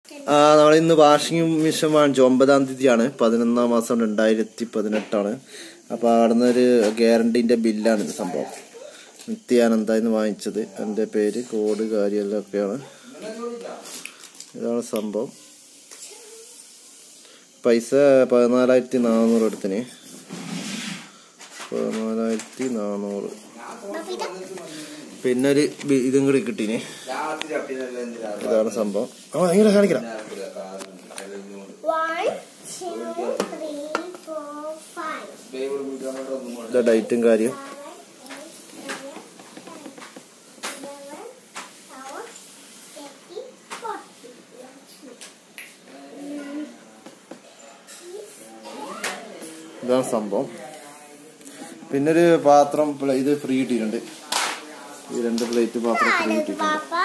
ആ നമ്മൾ ഇന്ന് വാഷിംഗ് മെഷീൻ വാങ്ങിച്ചു ഒമ്പതാം തീയതിയാണ് പതിനൊന്നാം മാസം രണ്ടായിരത്തി പതിനെട്ടാണ് അപ്പോൾ അവിടുന്ന് ഒരു ഗ്യാരണ്ടീൻ്റെ ബില്ലാണ് ഇത് സംഭവം നിത്യാനന്ദ എന്ന് വാങ്ങിച്ചത് എൻ്റെ പേര് കോഡ് കാര്യമെല്ലാം ഒക്കെയാണ് ഇതാണ് സംഭവം പൈസ പതിനാലായിരത്തി നാനൂറ് എടുത്തിന് പതിനാലായിരത്തി നാനൂറ് പിന്നെ ഒരു ബി- ഇതും കൂടി കിട്ടീന് ഇതാണ് സംഭവം ആ എങ്ങനെ കാണിക്കണം One, two, three, four, five. ഇതാ ഡേറ്റും കാര്യം ഇതാണ് സംഭവം പിന്നെ ഒരു പാത്രം പ്ല- ഇത് ഫ്രീ കിട്ടിയിട്ടുണ്ട് ഈ രണ്ട് പ്ലേറ്റ് പാത്രം ഫ്രീ കിട്ടിയിട്ടുണ്ട് പാപ്പ